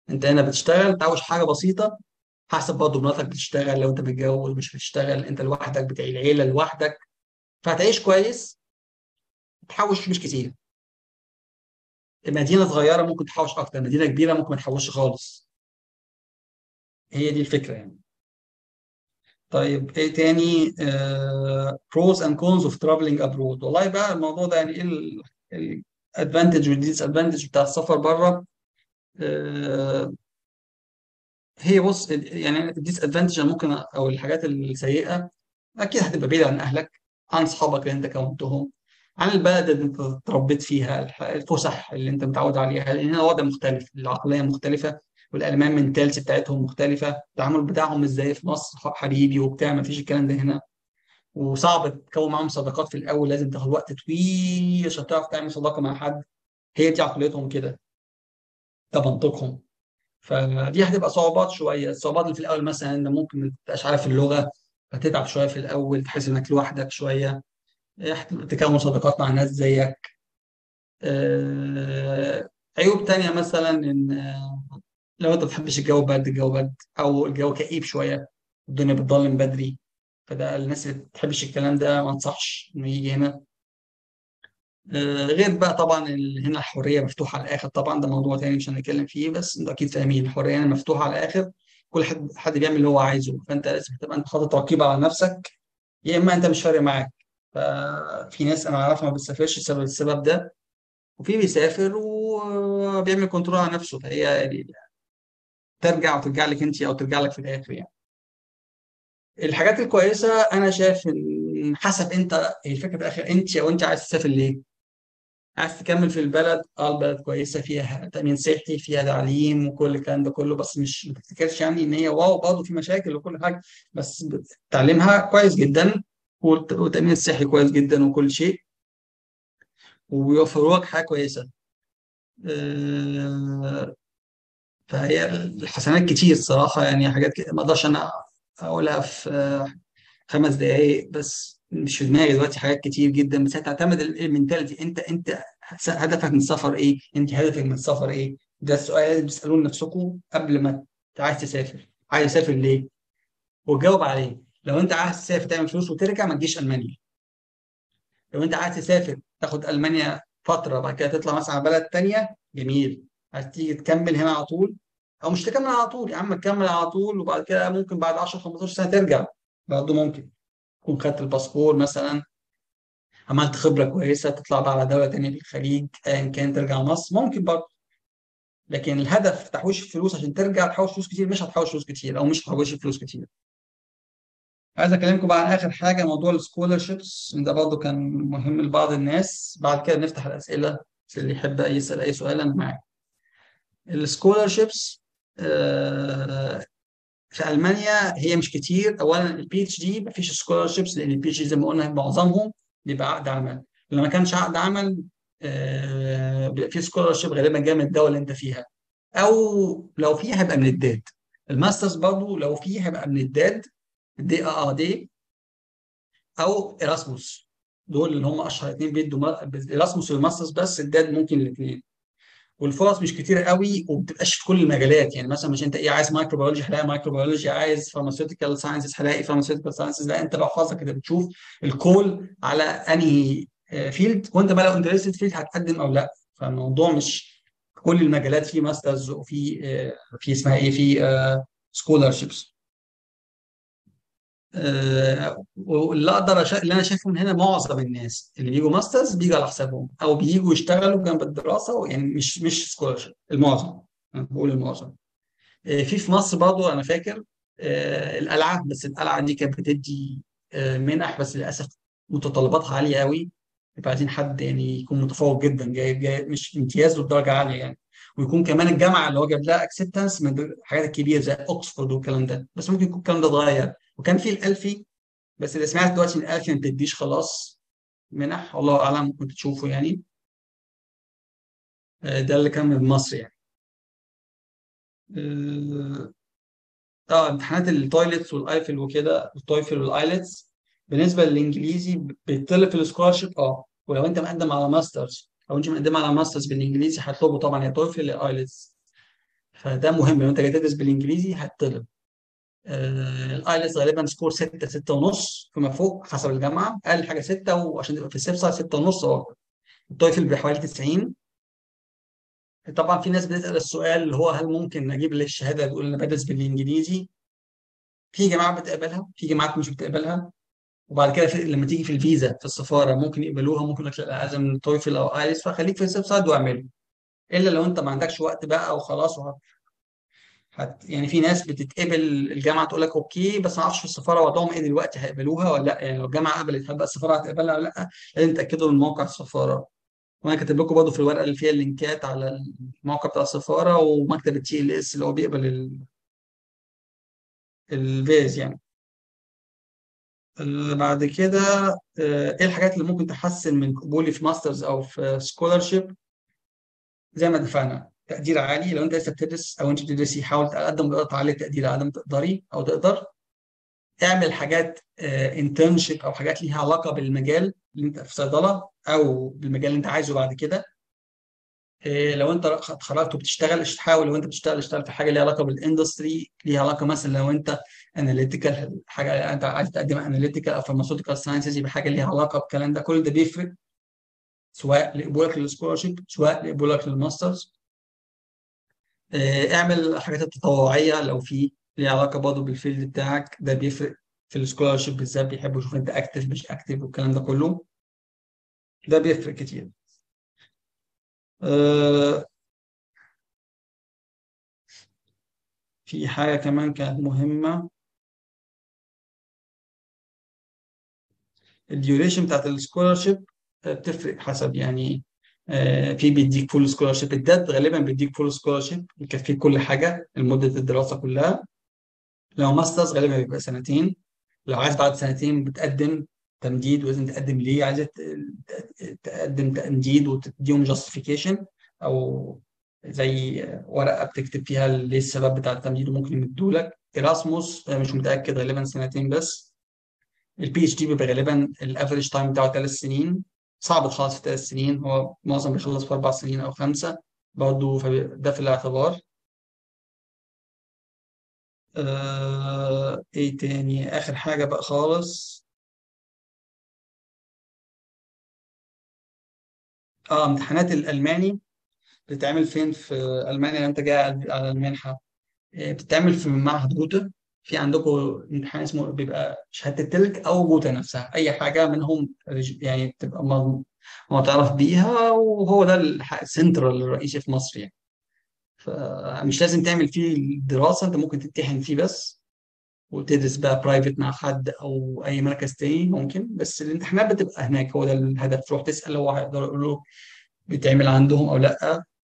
انت هنا بتشتغل تعوش حاجه بسيطه حسب برضه مراتك بتشتغل لو انت متجوز مش بتشتغل انت لوحدك بتاع العيله لوحدك فهتعيش كويس تحوش مش كتير مدينه صغيره ممكن تحوش اكتر مدينه كبيره ممكن ما تحوش خالص هي دي الفكره يعني طيب ايه تاني بروز اند كونز اوف ترافلينج ابرود والله بقى الموضوع ده يعني ايه الادفانتج والديس ادفانتج بتاع السفر بره آه، هي بص يعني الديس ادفانتج ممكن او الحاجات السيئه اكيد هتبقى بعيد عن اهلك عن اصحابك اللي انت كونتهم عن البلد اللي انت اتربيت فيها الح- الفسح اللي انت متعود عليها لان هنا وضع مختلف العقليه مختلفه والالمان منتاليتي بتاعتهم مختلفه التعامل بتاعهم مش زي في مصر ح- حبيبي وبتاع ما فيش الكلام ده هنا وصعب تكون معاهم صداقات في الاول لازم تاخد وقت طويل عشان تعرف تعمل صداقه مع حد هي دي عقليتهم كده ده منطقهم فدي هتبقى صعوبات شويه الصعوبات اللي في الاول مثلا انت ممكن ما تبقاش عارف اللغه فتتعب شويه في الاول تحس انك لوحدك شويه إيه، تكون صداقات مع ناس زيك آه، عيوب تانية مثلا ان آه، لو انت ما بتحبش الجو برد الجو برد او الجو كئيب شويه الدنيا بتضلم بدري فده الناس اللي ما بتحبش الكلام ده ما انصحش انه يجي هنا آه، غير بقى طبعا ال- هنا الحريه مفتوحه على الاخر طبعا ده موضوع تاني مش هنتكلم فيه بس انتوا اكيد فاهمين الحريه هنا مفتوحه على الاخر كل حد حد بيعمل اللي هو عايزه فانت لازم تبقى انت حاطط رقيبه على نفسك يا اما انت مش فارق معاك ففي ناس انا اعرفها ما بتسافرش بسبب السبب ده وفي بيسافر وبيعمل كنترول على نفسه فهي يعني ترجع وترجع لك انت او ترجع لك في الاخر يعني الحاجات الكويسه انا شايف ان حسب انت هي الفكره في الاخر انت او انت عايز تسافر ليه عايز تكمل في البلد اه البلد كويسه فيها تامين صحي فيها تعليم وكل الكلام ده كله بس مش ما تفتكرش يعني ان هي واو برضه في مشاكل وكل حاجه بس تعليمها كويس جدا والت- والتامين الصحي كويس جدا وكل شيء ويوفروا لك حاجه كويسه آه، فهي الحسنات كتير صراحه يعني حاجات كده ما اقدرش انا اقولها في آه، خمس دقائق بس مش في دماغي دلوقتي حاجات كتير جدا بس هتعتمد المنتاليتي انت انت هدفك من السفر ايه؟ انت هدفك من السفر ايه؟ ده السؤال اللي بتسالوه لنفسكم قبل ما انت عايز تسافر عايز تسافر ليه؟ وتجاوب عليه لو انت عايز تسافر تعمل فلوس وترجع ما تجيش المانيا لو انت عايز تسافر تاخد المانيا فتره بعد كده تطلع مثلا على بلد تانيه جميل عايز تيجي تكمل هنا على طول او مش تكمل على طول يا عم تكمل على طول وبعد كده ممكن بعد 10 15 سنه ترجع برضه ممكن تكون خدت الباسبور مثلا عملت خبرة كويسة تطلع بقى على دولة تانية في الخليج أيا كان ترجع مصر ممكن برضه لكن الهدف تحويش الفلوس عشان ترجع تحوش فلوس كتير مش هتحوش فلوس كتير أو مش هتحوش فلوس كتير عايز أكلمكم بقى عن آخر حاجة موضوع السكولرشيبس ده برضه كان مهم لبعض الناس بعد كده نفتح الأسئلة اللي يحب يسأل أي سؤال أنا معاك السكولرشيبس في ألمانيا هي مش كتير أولا البي اتش دي مفيش سكولرشيبس لأن البي اتش دي زي ما قلنا معظمهم بيبقى عقد عمل لو ما كانش عقد عمل آه، بيبقى في سكولرشيب غالبا جايه من الدوله اللي انت فيها او لو فيه هيبقى من الداد الماسترز برضو لو فيه هيبقى من الداد الدي اه دي او ايراسموس دول اللي هم اشهر اثنين بيدوا ما- ايراسموس والماسترز بس الداد ممكن الاثنين والفرص مش كتير قوي وما بتبقاش في كل المجالات يعني مثلا مش انت ايه عايز مايكروبيولوجي هلاقي مايكروبيولوجي عايز فارماسيوتيكال ساينسز هلاقي فارماسيوتيكال ساينسز لا انت بقى حظك كده بتشوف الكول على انهي فيلد وانت بقى لو انترستد فيلد هتقدم او لا فالموضوع مش في كل المجالات في ماسترز وفي آه، في اسمها ايه في سكولرشيبس واللي اقدر أشا... اللي انا شايفه من هنا معظم الناس اللي بيجوا ماسترز بيجوا على حسابهم او بيجوا يشتغلوا جنب الدراسه يعني مش مش سكولرشيب المعظم انا بقول المعظم آه، في في مصر برضو انا فاكر آه، القلعه بس القلعه دي كانت بتدي آه، منح بس للاسف متطلباتها عاليه قوي يبقى عايزين حد يعني يكون متفوق جدا جايب جاي مش امتياز لدرجه عاليه يعني ويكون كمان الجامعه اللي هو جاب لها اكسبتنس من الحاجات الكبيره زي اوكسفورد والكلام ده بس ممكن يكون الكلام ده اتغير وكان في الالفي بس اللي سمعت دلوقتي ان الالفي ما بتديش خلاص منح والله اعلم كنت تشوفه يعني آه، ده اللي كان من مصر يعني اه آه، امتحانات التويلتس والايفل وكده التويفل والايلتس بالنسبه للانجليزي بيطلب في السكولارشيب اه ولو انت مقدم على ماسترز او انت مقدم على ماسترز بالانجليزي هيطلبوا طبعا يا تويفل يا ايلتس فده مهم لو انت جاي تدرس بالانجليزي هتطلب آه الايلتس غالبا سكور 6 6 ونص فيما فوق حسب الجامعه اقل حاجه 6 وعشان تبقى في السيف سايد 6 ونص او اكتر التويفل بحوالي 90 طبعا في ناس بتسال السؤال اللي هو هل ممكن اجيب لي الشهاده بيقول انا بدرس بالانجليزي في جامعات بتقبلها في جامعات مش بتقبلها وبعد كده في لما تيجي في الفيزا في السفاره ممكن يقبلوها ممكن لك لا لازم تويفل او ايلتس فخليك في السيف سايد واعمله الا لو انت ما عندكش وقت بقى وخلاص وهت... هت... يعني في ناس بتتقبل الجامعه تقول لك اوكي بس ما اعرفش في السفاره وضعهم ايه دلوقتي هيقبلوها ولا لا يعني لو الجامعه قبلت هتبقى السفاره هتقبلها ولا لا لازم تاكدوا من موقع السفاره وانا كاتب لكم برضه في الورقه اللي فيها اللينكات على الموقع بتاع السفاره ومكتب التي ال اس اللي هو بيقبل ال... الفيز يعني آه، بعد كده آه، ايه الحاجات اللي ممكن تحسن من قبولي في ماسترز او في سكولرشيب زي ما اتفقنا تقدير عالي لو انت لسه بتدرس او انت بتدرسي حاول تقدم بطاقه تعلي التقدير على قد ما تقدري او تقدر اعمل حاجات انترنشيب او حاجات ليها علاقه بالمجال اللي انت في صيدله او بالمجال اللي انت عايزه بعد كده آه، لو انت اتخرجت وبتشتغل تحاول لو انت بتشتغل اشتغل في حاجه ليها علاقه بالاندستري ليها علاقه مثلا لو انت اناليتيكال حاجه انت عايز تقدم اناليتيكال او فارماسيوتيكال ساينسز يبقى حاجه ليها علاقه بالكلام ده كل ده بيفرق سواء لقبولك للسكولرشيب سواء لقبولك للماسترز آه، اعمل الحاجات التطوعيه لو في ليها علاقه برضه بالفيلد بتاعك ده بيفرق في السكولرشيب بالذات بيحبوا يشوفوا انت اكتف مش اكتف والكلام ده كله ده بيفرق كتير آه، في حاجه كمان كانت مهمه الديوريشن بتاعت السكولرشيب بتفرق حسب يعني آه، في بيديك فول سكولرشيب الدات غالبا بيديك فول سكولرشيب يكفيك كل حاجه لمده الدراسه كلها لو ماسترز غالبا بيبقى سنتين لو عايز بعد سنتين بتقدم تمديد ولازم تقدم ليه عايز تقدم تمديد وتديهم جاستيفيكيشن او زي ورقه بتكتب فيها ليه السبب بتاع التمديد وممكن يمدولك ايراسموس مش متاكد غالبا سنتين بس البي اتش دي بيبقى غالبا الافريج تايم بتاعه ثلاث سنين صعب تخلص في ثلاث سنين هو معظم بيخلص في اربع سنين او خمسه برضه ده في الاعتبار آه ايه تاني اخر حاجه بقى خالص اه امتحانات الالماني بتتعمل فين في المانيا لو انت جاي على المنحه آه، بتتعمل في معهد جوتا في عندكم امتحان اسمه بيبقى شهاده التلك او جوتا نفسها اي حاجه منهم يعني بتبقى معترف بيها وهو ده السنترال الرئيسي في مصر يعني فمش لازم تعمل فيه الدراسه انت ممكن تمتحن فيه بس وتدرس بقى برايفت مع حد او اي مركز تاني ممكن بس الامتحانات بتبقى هناك هو ده الهدف تروح تسال هو هيقدر يقول له بيتعمل عندهم او لا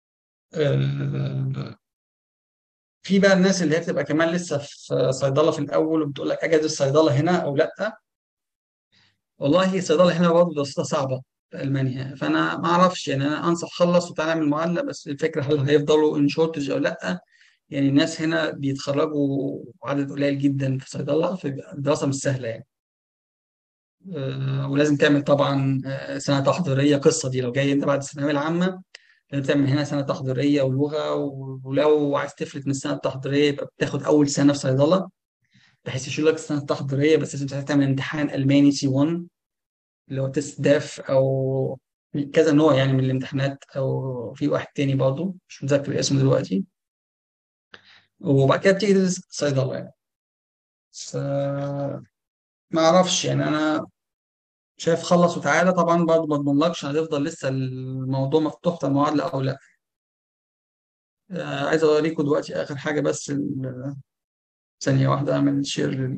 آه، في بقى الناس اللي هي بتبقى كمان لسه في صيدله في الاول وبتقول لك اجي ادرس صيدله هنا او لا والله الصيدله هنا برضه دراستها صعبه في المانيا فانا ما اعرفش يعني انا انصح خلص وتعالى نعمل معادله بس الفكره هل هيفضلوا ان شورتج او لا يعني الناس هنا بيتخرجوا عدد قليل جدا في صيدله فالدراسه مش سهله يعني آه، ولازم تعمل طبعا آه، سنه تحضيريه قصه دي لو جاي انت بعد الثانويه العامه لازم تعمل هنا سنه تحضيريه ولغه ولو عايز تفلت من السنه التحضيريه يبقى بتاخد اول سنه في صيدله بحيث يشيل لك السنه التحضيريه بس لازم تعمل امتحان الماني سي 1 اللي هو تيست داف او كذا نوع يعني من الامتحانات او في واحد تاني برضه مش متذكر اسمه دلوقتي وبعد كده بتيجي تدرس صيدله يعني ف ما اعرفش يعني انا شايف خلص وتعالى طبعا برضه ما اضمنلكش هتفضل لسه الموضوع مفتوح في المعادله او لا آه عايز اوريكم دلوقتي اخر حاجه بس ثانيه واحده اعمل شير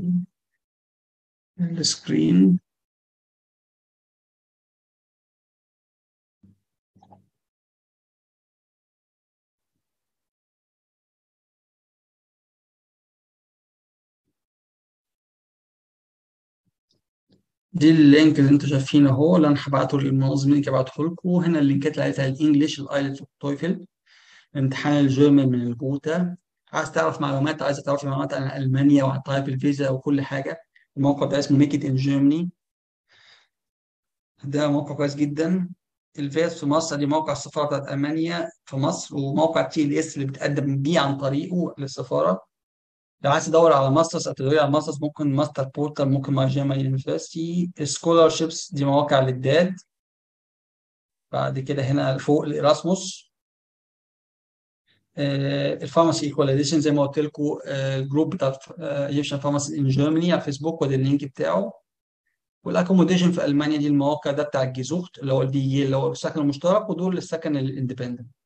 للسكرين دي اللينك اللي انتوا شايفينه اهو اللي انا هبعته للمنظمين هبعته لكم هنا اللينكات اللي عايزها الانجليش الايلتس والتويفل امتحان الجيرمان من الجوتا عايز تعرف معلومات عايز تعرف معلومات عن المانيا وعن طيب الفيزا وكل حاجه الموقع ده اسمه ميك ات ان جيرماني ده موقع كويس جدا الفيز في مصر دي موقع السفاره بتاعت المانيا في مصر وموقع تي ال اس اللي بتقدم بيه عن طريقه للسفاره لو عايز تدور على ماسترز او تدور على ماسترز ممكن ماستر بورتال ممكن مع جاما يونيفرستي سكولارشيبس دي مواقع للداد بعد كده هنا فوق الاراسموس الفارماسي ايكواليزيشن زي ما قلت لكم الجروب بتاع ايجيبشن فارماسي ان جيرماني على الفيسبوك وده اللينك بتاعه والاكوموديشن في المانيا دي المواقع ده بتاع الجيزوخت اللي هو الدي اللي هو السكن المشترك ودول السكن الاندبندنت